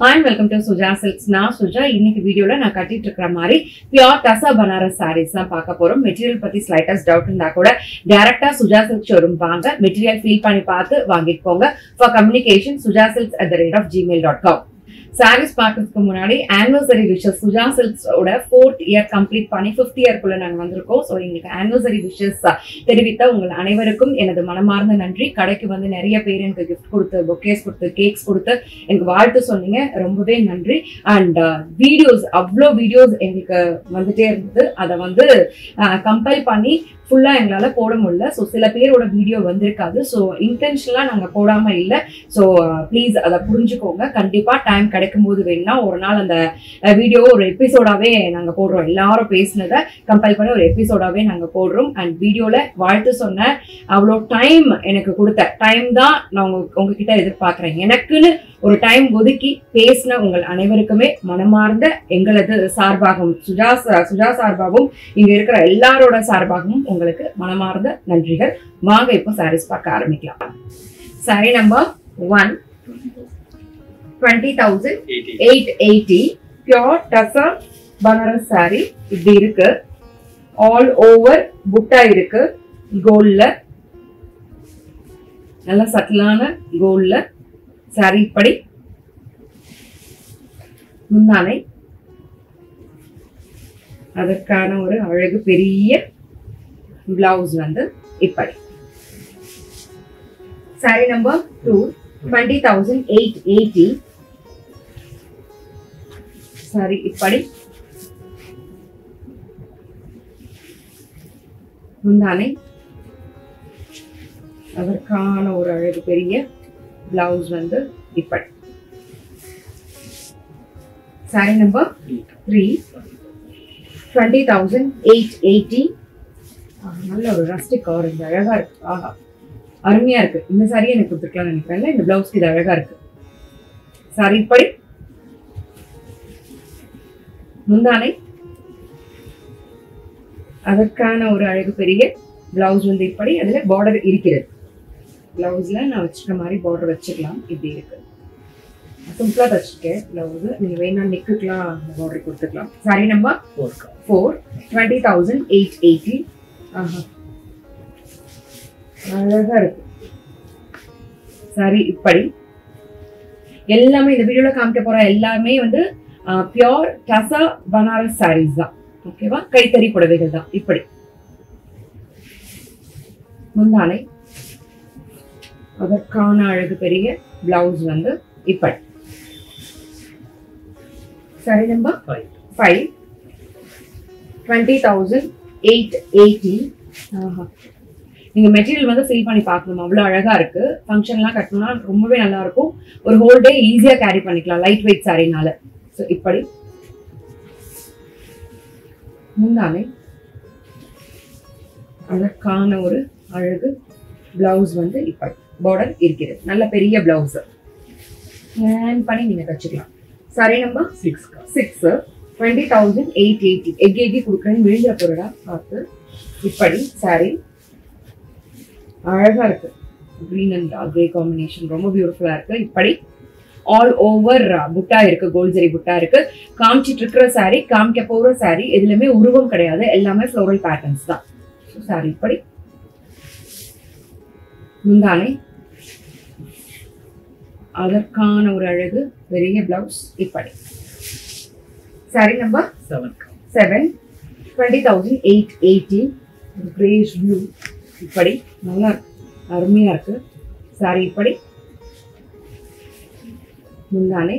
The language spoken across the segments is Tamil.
Hi welcome to Suja silks நான் சுஜா இன்னைக்கு வீடியோல நான் கட்டிட்டு இருக்கிற மாதிரி பியோர் டசா பனாரஸ் சாரீஸ் தான் பார்க்க போறோம் மெட்டீரியல் பத்தி ஸ்லைட்டஸ்ட் டவுட் இருந்தா கூட டைரக்டா சுஜா சில்க் ஷோரூம் வாங்க மெட்டீரியல் ஃபீல் பண்ணி பார்த்து வாங்கிட்டு போங்க for communication Suja silks at the rate of Gmail dot com saris பார்க்கறதுக்கு முன்னாடி ஆனிவர்சரி விஷஸ் சுஜா சில்க்ஸோட ஃபோர்த் இயர் கம்ப்ளீட் பண்ணி ஃபிஃப்த் இயர்க்குள்ள நாங்கள் வந்திருக்கோம் ஸோ எங்களுக்கு ஆனிவர்சரி விஷஸ் தெரிவித்த உங்கள் அனைவருக்கும் எனது மனமார்ந்த நன்றி கடைக்கு வந்து நிறைய பேர் எனக்கு கிஃப்ட் கொடுத்து பொக்கேஸ் கொடுத்து கேக்ஸ் கொடுத்து எனக்கு வாழ்த்து சொன்னீங்க ரொம்பவே நன்றி அண்ட் வீடியோஸ் அவ்வளோ வீடியோஸ் எங்களுக்கு வந்துட்டே இருந்தது அதை வந்து கம்பைல் பண்ணி ஃபுல்லாக எங்களால் போட முடியல ஸோ சில பேரோட வீடியோ வந்திருக்காது ஸோ இன்டென்ஷனலாக நாங்கள் போடாமல் இல்லை ஸோ ப்ளீஸ் அதை புரிஞ்சுக்கோங்க கண்டிப்பாக டைம் கிடைக்கும் போது வேணும்னா ஒரு நாள் அந்த வீடியோ ஒரு எபிசோடாகவே நாங்கள் போடுறோம் எல்லாரும் பேசினதை கம்பைல் பண்ணி ஒரு எபிசோடாகவே நாங்கள் போடுறோம் அண்ட் வீடியோவில் வாழ்த்து சொன்ன அவ்வளோ டைம் எனக்கு கொடுத்த டைம் தான் நான் உங்க உங்ககிட்ட எதிர்பார்க்குறேன் எனக்குன்னு ஒரு டைம் ஒதுக்கி பேசின உங்கள் அனைவருக்குமே மனமார்ந்த எங்களது சார்பாகவும் சுஜா சா- சுஜா சார்பாகவும் இங்க இருக்கிற எல்லாரோட சார்பாகவும் உங்களுக்கு மனமார்ந்த நன்றிகள் வாங்க இப்போ சாரீஸ் பார்க்க ஆரம்பிக்கலாம் sari number one twenty thousand eight eighty pure tussar Banaras sari இப்படி இருக்கு ஆல் ஓவர் புட்டா இருக்கு கோல்ட்ல நல்ல சட்டிலான கோல்ட்ல சாரி இப்படி முந்தானை அதற்கான ஒரு அழகு பெரிய பிளவுஸ் வந்து இப்படி sari number two twenty thousand eight eighty sari இப்படி முந்தானை அதற்கான ஒரு அழகு பெரிய பிளவுஸ் வந்து இப்படி sari number three twenty thousand eight eighty நல்ல ஒரு ரஸ்டிக் ஆரஞ்சு அழகா இருக்கு ஆஹா அருமையா இருக்கு இந்த சாரியை எனக்கு கொடுத்துருக்கலாம்னு நினைக்கிறேன்ல இந்த பிளவுஸ்க்கு இது அழகா இருக்கு சாரி இப்படி முந்தானை அதற்கான ஒரு அழகு பெரிய பிளவுஸ் வந்து இப்படி அதுல பார்டர் இருக்கிறது பிளவுஸ்ல நான் வச்சுக்கிற மாதிரி பார்டர் வச்சுக்கலாம் இப்படி இருக்கு சிம்பிளா தச்சிருக்கேன் பிளவுஸ் நீங்க வேணா நெக்குக்கெல்லாம் பார்டர் கொடுத்துக்கலாம் sari number four twenty thousand eight eighty ஆஹா அழகா இருக்கு சரி இப்படி எல்லாமே இந்த வீடியோல காமிக்க போற எல்லாமே வந்து பியோர் டசா பனாரஸ் சாரீஸ் தான் ஓகேவா கைத்தறி புடவைகள் தான் இப்படி முந்தானை அதற்கான அழகு பெரிய பிளவுஸ் வந்து இப்படி sari number five twenty thousand eight eighty ஆஹா நீங்க மெட்டீரியல் வந்து ஃபில் பண்ணி பார்க்கணும் அவ்வளோ அழகா இருக்கு ஃபங்க்ஷன்லாம் கட்டணும்னா ரொம்பவே நல்லா இருக்கும் ஒரு ஹோல் டே ஈஸியா கேரி பண்ணிக்கலாம் லைட் வெயிட் சாரினால ஸோ இப்படி முந்தானை அதற்கான ஒரு அழகு பிளவுஸ் வந்து இப்படி பார்டர் இருக்கிறது நல்ல பெரிய பிளவுஸ் ஹேண்ட் பண்ணி நீங்க தச்சுக்கலாம் sari number six twenty thousand eight eighty எக் எக்கி கொடுக்குறேன்னு விழுந்த பொருளா பார்த்து இப்படி சாரி அழகா இருக்கு க்ரீன் அண்ட் கிரே காம்பினேஷன் ரொம்ப பியூட்டிஃபுல்லா இருக்கு இப்படி ஆல் ஓவர் புட்டா இருக்கு கோல்சரி புட்டா இருக்கு காமிச்சிட்டு இருக்கிற சாரி காமிக்க போற சாரி எதுலயுமே உருவம் கிடையாது எல்லாமே ஃப்ளோரல் பேட்டர்ன்ஸ் தான் சாரி இப்படி முந்தானை அதற்கான ஒரு அழகு பெரிய பிளவுஸ் இப்படி sari number seven twenty thousand eight eighty greyish blue இப்படி நல்லா இருக்கு அருமையா இருக்கு சாரி இப்படி முந்தானை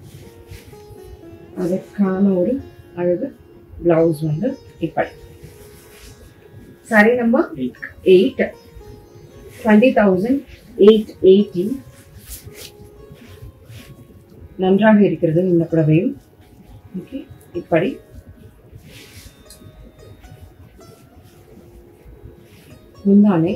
அதற்கான ஒரு அழகு பிளவுஸ் வந்து இப்படி sari number eight twenty thousand eight eighty நன்றாக இருக்கிறது இந்த புடவையும் ஓகே இப்படி முந்தானை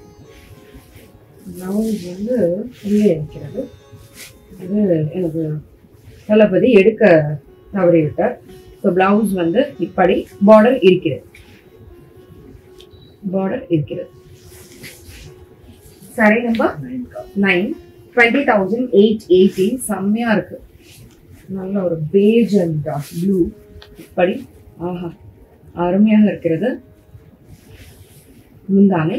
பிளவுஸ் வந்து உள்ளே இருக்கிறது இது எனக்கு தளபதி எடுக்க தவறிவிட்டார் ஸோ பிளவுஸ் வந்து இப்படி பார்டர் இருக்கிறது பார்டர் இருக்கிறது sari number nine twenty thousand eight eighty செம்மையா இருக்கு நல்ல ஒரு பேஜ் அண்ட் ப்ளூ இப்படி ஆஹா அருமையாக இருக்கிறது முந்தானை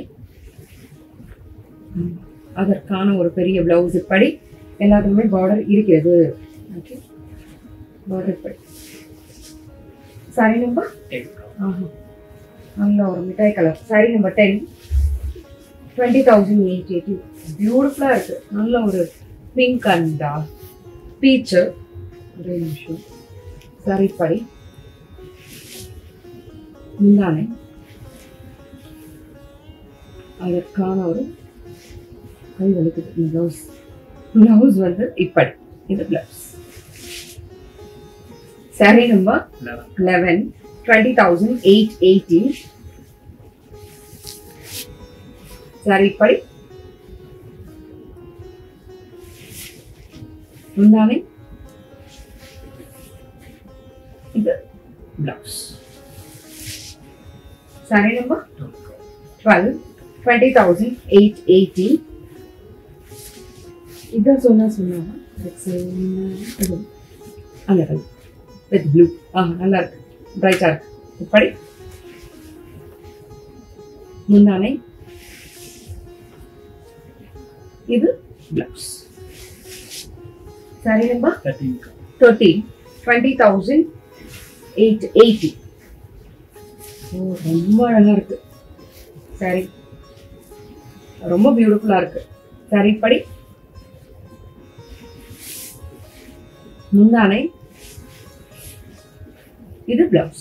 ம், அதற்கான ஒரு பெரிய பிளவுஸ் இப்படி எல்லாத்துக்குமே பார்டர் இருக்கிறது ஓகே பார்டர் இப்படி சாரி நம்பர் ஆஹா நல்ல ஒரு மிட்டாய் colour sari number ten twenty thousand eight eighty பியூட்டிஃபுல்லாக இருக்கு நல்ல ஒரு பிங்க் அண்ட் பீச்சு ஒரே நிமிஷம் சாரி படி முந்தானை அதற்கான ஒரு கை வலிக்குது இந்த ப்ளவுஸ் ப்ளவுஸ் வந்து இப்படி இது blouse sari number eleven twenty thousand eight eighty sari இப்படி முந்தானை இது blouse sari number twelve twenty thousand eight eighty இதான் சொன்னா சொன்னாங்க இது அந்த கலர் வித் ப்ளூ ஆ நல்லா இருக்கு பிரைட்டா இருக்கு இப்படி முந்தானை இது blouse sari number thirteen twenty thousand eight eighty ஓ ரொம்ப அழகா இருக்கு சாரி ரொம்ப பியூட்டிஃபுல்லா இருக்கு சாரி படி முந்தானை இது blouse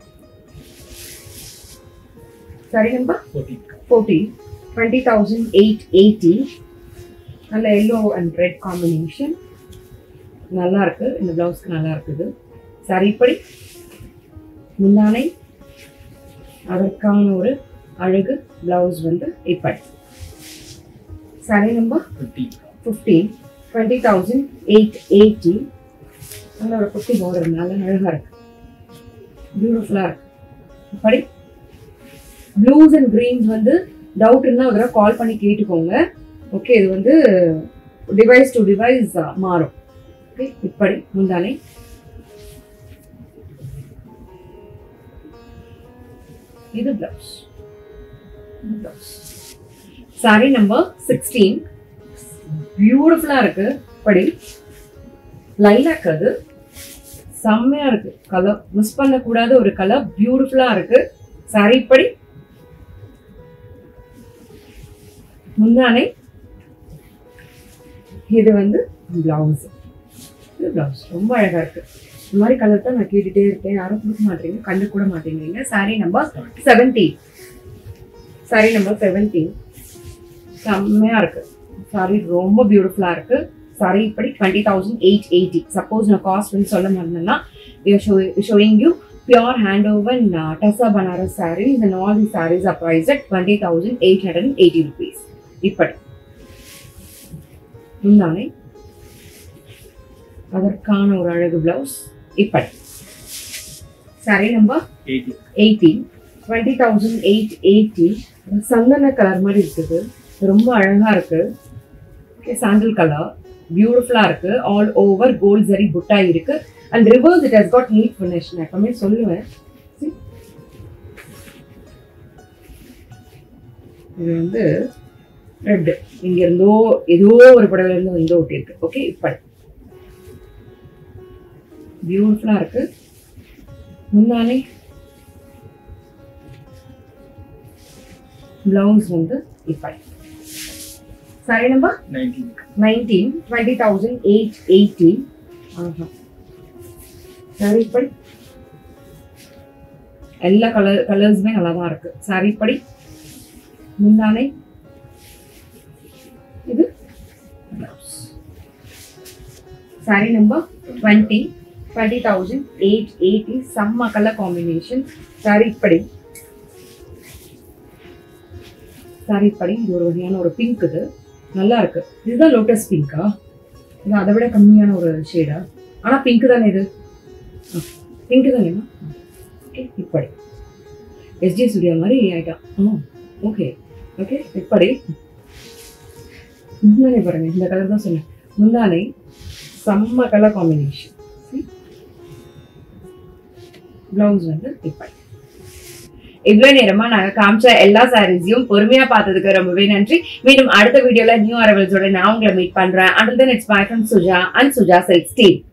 sari number fourteen twenty thousand eight eighty நல்ல எல்லோ அண்ட் ரெட் காம்பினேஷன் நல்லா இருக்கு இந்த பிளவுஸ்க்கு நல்லா இருக்குது சாரி இப்படி முந்தானை அதற்கான ஒரு அழகு பிளவுஸ் வந்து இப்படி sari number fifteen twenty thousand eight eighty நல்ல ஒரு குட்டி பார்டர் நல்ல அழகாக இருக்கு பியூட்டிஃபுல்லாக இருக்கு இப்படி ப்ளூஸ் அண்ட் க்ரீன்ஸ் வந்து டவுட் இருந்தால் ஒரு தடவை கால் பண்ணி கேட்டுக்கோங்க ஓகே இது வந்து டிவைஸ் டு டிவைஸ் மாறும் ஓகே இப்படி முந்தானை இது blouse blouse sari number sixteen பியூட்டிஃபுல்லா இருக்கு படி லைலாக் அது செம்மையா இருக்கு கலர் மிஸ் பண்ணக்கூடாத ஒரு கலர் பியூட்டிஃபுல்லா இருக்கு சாரி படி முந்தானை இது வந்து பிளவுஸ் இது பிளவுஸ் ரொம்ப அழகா இருக்கு இந்த மாதிரி கலர் தான் நான் கேட்டுட்டே இருக்கேன் யாரும் கொடுக்க மாட்டீங்க கண்டு கூட மாட்டேங்கிறீங்க sari number seventeen sari number seventeen செம்மையா இருக்கு சாரி ரொம்ப பியூட்டிஃபுல்லா இருக்கு சாரி இப்படி twenty thousand eight eighty suppose நான் காஸ்ட் வந்து சொல்ல மறந்தேன்னா showing you pure handwoven tussar Banaras saris and all the saris are price at twenty thousand eight hundred and eighty rupees இப்படி முந்தானை அதற்கான ஒரு அழகு பிளவுஸ் இப்படி sari number eighty twenty thousand eight eighty சந்தன கலர் மாதிரி இருக்குது ரொம்ப அழகா இருக்கு ஓகே சாண்டில் கலர் பியூட்டிஃபுல்லா இருக்கு all over gold zari butta இருக்கு and reverse it has got neat finish நான் எப்பவுமே சொல்லுவேன் See? இது வந்து ரெட் இங்க இருந்தோ ஏதோ ஒரு புடவைல இருந்து வந்து ஒட்டியிருக்கு ஓகே இப்படி பியூட்டிஃபுல்லா இருக்கு முன்னாலே பிளவுஸ் வந்து இப்படி sari number nineteen twenty thousand eight eighty ஆஹா சாரி இப்படி எல்லா கலர் கலர்ஸுமே நல்லா தான் இருக்கு சாரி இப்படி முந்தானை இது blouse sari number twenty twenty thousand eight eighty செம்ம கலர் காம்பினேஷன் சாரி இப்படி சாரி படி இது ஒரு வகையான ஒரு பிங்க் இது நல்லா இருக்கு இதுதான் லோட்டஸ் பிங்கா இது அதை விட கம்மியான ஒரு ஷேடா ஆனா பிங்க் தானே இது பிங்க் தானே ஓகே இப்படி எஸ்ஜி ஸ்டுடியோ மாதிரி ஆயிட்டான் ஆ ஓகே ஓகே இப்படி முந்தானை பாருங்க இந்த கலர் தான் சொன்னேன் முந்தானை செம்ம கலர் காம்பினேஷன் பிளவுஸ் வந்து இப்படி இவ்வளவு நேரமா நாங்க காமிச்ச எல்லா சாரீஸையும் பொறுமையா பார்த்ததுக்கு ரொம்பவே நன்றி மீண்டும் அடுத்த வீடியோல நியூ அரவல்ஸோட நான் உங்களை மீட் பண்றேன் and then it's bye from Suja and Suja silks team